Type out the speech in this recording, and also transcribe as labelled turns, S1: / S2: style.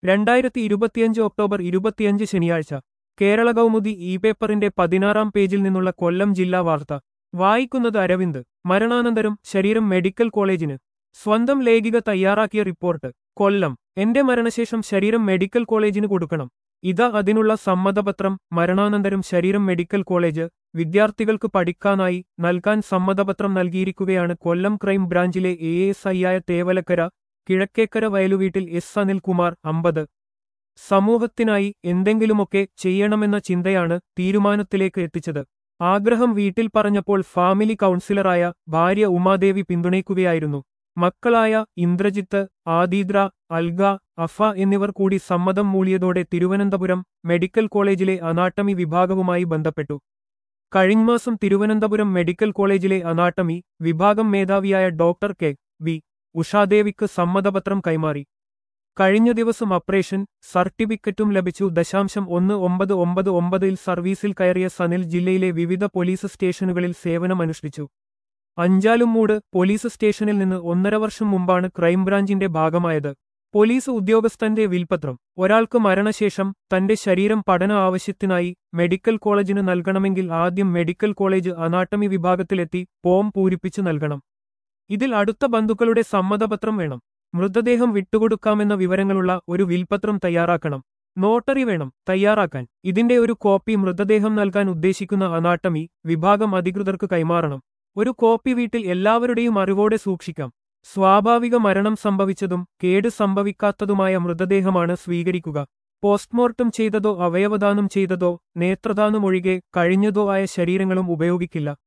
S1: രണ്ടായിരത്തി ഇരുപത്തിയഞ്ച് ഒക്ടോബർ ഇരുപത്തിയഞ്ച് ശനിയാഴ്ച കേരള കൗമുദി ഇ പേപ്പറിന്റെ പതിനാറാം പേജിൽ നിന്നുള്ള കൊല്ലം ജില്ലാ വാർത്ത വായിക്കുന്നത് അരവിന്ദ് മരണാനന്തരം ശരീരം മെഡിക്കൽ കോളേജിന് സ്വന്തം ലേഖിക തയ്യാറാക്കിയ റിപ്പോർട്ട് കൊല്ലം എന്റെ മരണശേഷം ശരീരം മെഡിക്കൽ കോളേജിന് കൊടുക്കണം ഇതാ അതിനുള്ള സമ്മതപത്രം മരണാനന്തരം ശരീരം മെഡിക്കൽ കോളേജ് വിദ്യാർത്ഥികൾക്ക് പഠിക്കാനായി നൽകാൻ സമ്മതപത്രം നൽകിയിരിക്കുകയാണ് കൊല്ലം ക്രൈം ബ്രാഞ്ചിലെ എ എസ് ഐയായ തേവലക്കര കിഴക്കേക്കര വയലുവീട്ടിൽ എസ് അനിൽകുമാർ അമ്പത് സമൂഹത്തിനായി എന്തെങ്കിലുമൊക്കെ ചെയ്യണമെന്ന ചിന്തയാണ് തീരുമാനത്തിലേക്ക് എത്തിച്ചത് ആഗ്രഹം വീട്ടിൽ പറഞ്ഞപ്പോൾ ഫാമിലി കൗൺസിലറായ ഭാര്യ ഉമാദേവി പിന്തുണയ്ക്കുകയായിരുന്നു മക്കളായ ഇന്ദ്രജിത്ത് ആദീദ്ര അൽഗ അഫ എന്നിവർ കൂടി സമ്മതം മൂളിയതോടെ തിരുവനന്തപുരം മെഡിക്കൽ കോളേജിലെ അനാട്ടമി വിഭാഗവുമായി ബന്ധപ്പെട്ടു കഴിഞ്ഞമാസം തിരുവനന്തപുരം മെഡിക്കൽ കോളേജിലെ അനാട്ടമി വിഭാഗം മേധാവിയായ ഡോക്ടർ കെ വി ഉഷാദേവിക്ക് സമ്മതപത്രം കൈമാറി കഴിഞ്ഞ ദിവസം അപ്രേഷൻ സർട്ടിഫിക്കറ്റും ലഭിച്ചു ദശാംശം ഒന്ന് ഒമ്പത് ഒമ്പത് ഒമ്പതിൽ സർവീസിൽ കയറിയ സനിൽ ജില്ലയിലെ വിവിധ പോലീസ് സ്റ്റേഷനുകളിൽ സേവനമനുഷ്ഠിച്ചു അഞ്ചാലുംമൂട് പോലീസ് സ്റ്റേഷനിൽ നിന്ന് ഒന്നര വർഷം മുമ്പാണ് ക്രൈംബ്രാഞ്ചിന്റെ ഭാഗമായത് പോലീസ് ഉദ്യോഗസ്ഥന്റെ വിൽപത്രം ഒരാൾക്ക് മരണശേഷം തന്റെ ശരീരം പഠന ആവശ്യത്തിനായി മെഡിക്കൽ കോളേജിന് നൽകണമെങ്കിൽ ആദ്യം മെഡിക്കൽ കോളേജ് അനാട്ടമി വിഭാഗത്തിലെത്തി ഫോം പൂരിപ്പിച്ചു നൽകണം ഇതിൽ അടുത്ത ബന്ധുക്കളുടെ സമ്മതപത്രം വേണം മൃതദേഹം വിട്ടുകൊടുക്കാമെന്ന വിവരങ്ങളുള്ള ഒരു വിൽപത്രം തയ്യാറാക്കണം നോട്ടറി വേണം തയ്യാറാക്കാൻ ഇതിന്റെ ഒരു കോപ്പി മൃതദേഹം നൽകാൻ ഉദ്ദേശിക്കുന്ന അനാട്ടമി വിഭാഗം അധികൃതർക്ക് കൈമാറണം ഒരു കോപ്പി വീട്ടിൽ എല്ലാവരുടെയും അറിവോടെ സൂക്ഷിക്കാം സ്വാഭാവിക മരണം സംഭവിച്ചതും കേട് സംഭവിക്കാത്തതുമായ മൃതദേഹമാണ് സ്വീകരിക്കുക പോസ്റ്റ്മോർട്ടം ചെയ്തതോ അവയവദാനം ചെയ്തതോ നേത്രദാനം ഒഴികെ കഴിഞ്ഞതോ ആയ ശരീരങ്ങളും ഉപയോഗിക്കില്ല